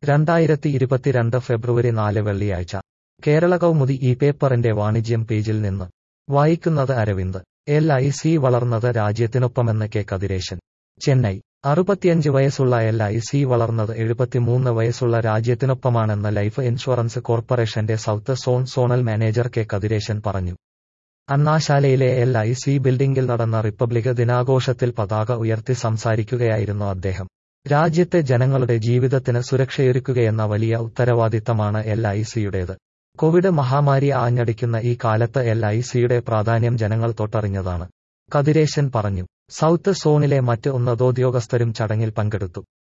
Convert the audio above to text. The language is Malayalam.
രണ്ടായിരത്തി ഇരുപത്തിരണ്ട് ഫെബ്രുവരി നാല് വെള്ളിയാഴ്ച കേരള കൗമുദി ഈ പേപ്പറിന്റെ വാണിജ്യം പേജിൽ നിന്ന് വായിക്കുന്നത് അരവിന്ദ് എൽ ഐ സി വളർന്നത് രാജ്യത്തിനൊപ്പമെന്ന് കെ കതിരേശൻ ചെന്നൈ അറുപത്തിയഞ്ച് വയസ്സുള്ള എൽ ഐ സി വളർന്നത് എഴുപത്തിമൂന്ന് വയസ്സുള്ള രാജ്യത്തിനൊപ്പമാണെന്ന് ലൈഫ് ഇൻഷുറൻസ് കോർപ്പറേഷന്റെ south zone zonal manager K Kathiresan പറഞ്ഞു അണ്ണാശാലയിലെ എൽ ഐ സി ബിൽഡിംഗിൽ നടന്ന റിപ്പബ്ലിക് ദിനാഘോഷത്തിൽ പതാക ഉയർത്തി സംസാരിക്കുകയായിരുന്നു അദ്ദേഹം രാജ്യത്തെ ജനങ്ങളുടെ ജീവിതത്തിന് സുരക്ഷയൊരുക്കുകയെന്ന വലിയ ഉത്തരവാദിത്തമാണ് എൽ ഐ സിയുടേത് കോവിഡ് മഹാമാരി ആഞ്ഞടിക്കുന്ന ഈ കാലത്ത് എൽ ഐ സിയുടെ പ്രാധാന്യം ജനങ്ങൾ തൊട്ടറിഞ്ഞതാണ് കതിരേശൻ പറഞ്ഞു സൗത്ത് സോണിലെ മറ്റ് ഉന്നതോദ്യോഗസ്ഥരും ചടങ്ങിൽ പങ്കെടുത്തു